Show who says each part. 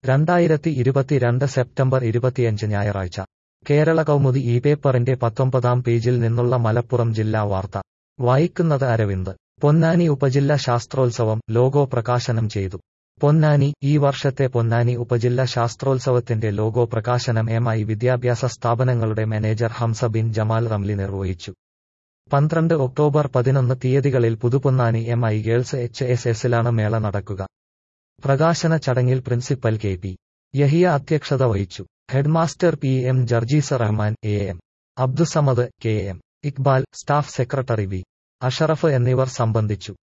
Speaker 1: രണ്ടായിരത്തി ഇരുപത്തിരണ്ട് സെപ്റ്റംബർ ഇരുപത്തിയഞ്ച് ഞായറാഴ്ച കേരള കൗമുദി ഈ പേപ്പറിന്റെ പത്തൊമ്പതാം പേജിൽ നിന്നുള്ള മലപ്പുറം ജില്ലാ വാർത്ത വായിക്കുന്നത് അരവിന്ദ് പൊന്നാനി ഉപജില്ല ശാസ്ത്രോത്സവം ലോഗോ പ്രകാശനം ചെയ്തു പൊന്നാനി ഈ വർഷത്തെ പൊന്നാനി ഉപജില്ല ശാസ്ത്രോത്സവത്തിന്റെ ലോഗോ പ്രകാശനം എം ഐ വിദ്യാഭ്യാസ സ്ഥാപനങ്ങളുടെ മാനേജർ ഹംസ ബിൻ ജമാൽ റംലി നിർവഹിച്ചു പന്ത്രണ്ട് ഒക്ടോബർ പതിനൊന്ന് തീയതികളിൽ Puthuponnani M I girls H S എസിലാണ് മേള നടക്കുക പ്രകാശന ചടങ്ങിൽ പ്രിൻസിപ്പൽ കെ പി യഹിയ അധ്യക്ഷത വഹിച്ചു headmaster P M Jarjees Rahman A M Abdussamad K M Iqbal staff secretary V Ashraf എന്നിവർ സംബന്ധിച്ചു